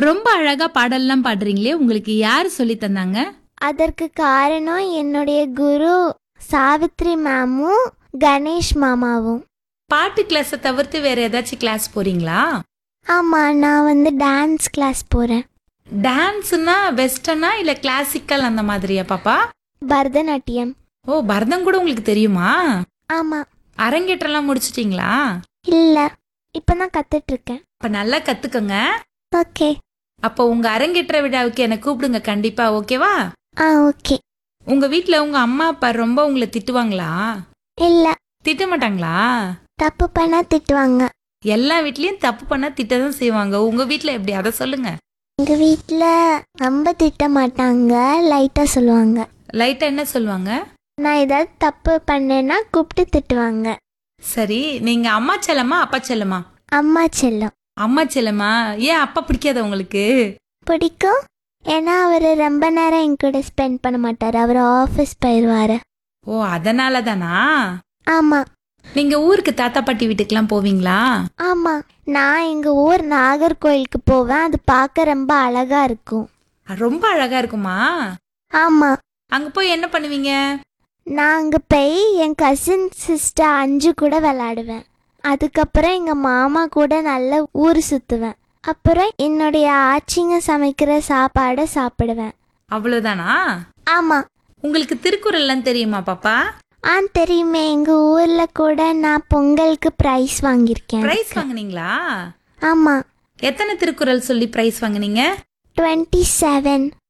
ரொம்ப அழகா பாடல்லாம் பாடுறீங்களே உங்களுக்கு யார் சொல்லி தந்தாங்க அதற்கு காரணம் என்னுடைய குரு சாவித்ரி மேமும் கணேஷ் மாமாவும் பாட்டு கிளாஸை தவிர்த்து வேற ஏதாச்சும் கிளாஸ் போறீங்களா ஆமாம் நான் வந்து டான்ஸ் கிளாஸ் போகிறேன் டான்ஸ்னா வெஸ்டர்னா இல்ல கிளாசிக்கல் அந்த மாதிரியா பாப்பா பரதநாட்டியம் ஓ பரதம் கூட உங்களுக்கு தெரியுமா ஆமாம் அரங்கேற்றம்லாம் முடிச்சிட்டீங்களா இல்லை இப்போ தான் கற்றுட்ருக்கேன் அப்ப நல்லா கத்துக்கங்க ஓகே அப்போ உங்க அரங்கேற்ற விழாவுக்கு என்னை கூப்பிடுங்க கண்டிப்பா ஓகேவா ஆ ஓகே உங்க வீட்ல உங்க அம்மா அப்பா ரொம்ப உங்களை திட்டுவாங்களா இல்லை திட்ட மாட்டாங்களா தப்பு பண்ணால் திட்டுவாங்க எல்லா வீட்லயும் தப்பு பண்ணா திட்டதான் செய்வாங்க உங்க வீட்ல எப்படி அதை சொல்லுங்க எங்கள் வீட்டில் ரொம்ப திட்ட மாட்டாங்க லைட்டாக சொல்லுவாங்க லைட்டா என்ன சொல்லுவாங்க நான் ஏதாவது தப்பு பண்ணேன்னா கூப்பிட்டு திட்டுவாங்க சரி நீங்க அம்மா செல்லமா அப்பா செல்லமா அம்மா செல்லம் அம்மா செல்லமா ஏன் அப்பா பிடிக்காத உங்களுக்கு பிடிக்கும் ஏன்னா அவர் ரொம்ப நேரம் என் கூட ஸ்பெண்ட் பண்ண மாட்டார் அவர் ஆஃபீஸ் போயிடுவார் ஓ அதனால தானா ஆமாம் நீங்க ஊருக்கு தாத்தா பாட்டி வீட்டுக்கெல்லாம் போவீங்களா ஆமாம் நான் எங்கள் ஊர் நாகர்கோயிலுக்கு போவேன் அது பார்க்க ரொம்ப அழகாக இருக்கும் ரொம்ப அழகா இருக்குமா ஆமாம் அங்க போய் என்ன பண்ணுவீங்க நான் அங்கே போய் என் கசின் சிஸ்டர் அஞ்சு கூட விளாடுவேன் அதுக்கப்புறம் எங்கள் மாமா கூட நல்ல ஊர் சுற்றுவேன் அப்புறம் என்னுடைய ஆச்சிங்க சமைக்கிற சாப்பாடை சாப்பிடுவேன் அவ்வளவுதானா ஆமாம் உங்களுக்கு திருக்குறள்லாம் தெரியுமா பாப்பா ஆ தெரியுமே எங்கள் ஊரில் கூட நான் பொங்கலுக்கு ப்ரைஸ் வாங்கியிருக்கேன் பிரைஸ் வாங்குனீங்களா ஆமாம் எத்தனை திருக்குறள் சொல்லி பிரைஸ் வாங்குனீங்க டுவெண்ட்டி செவன்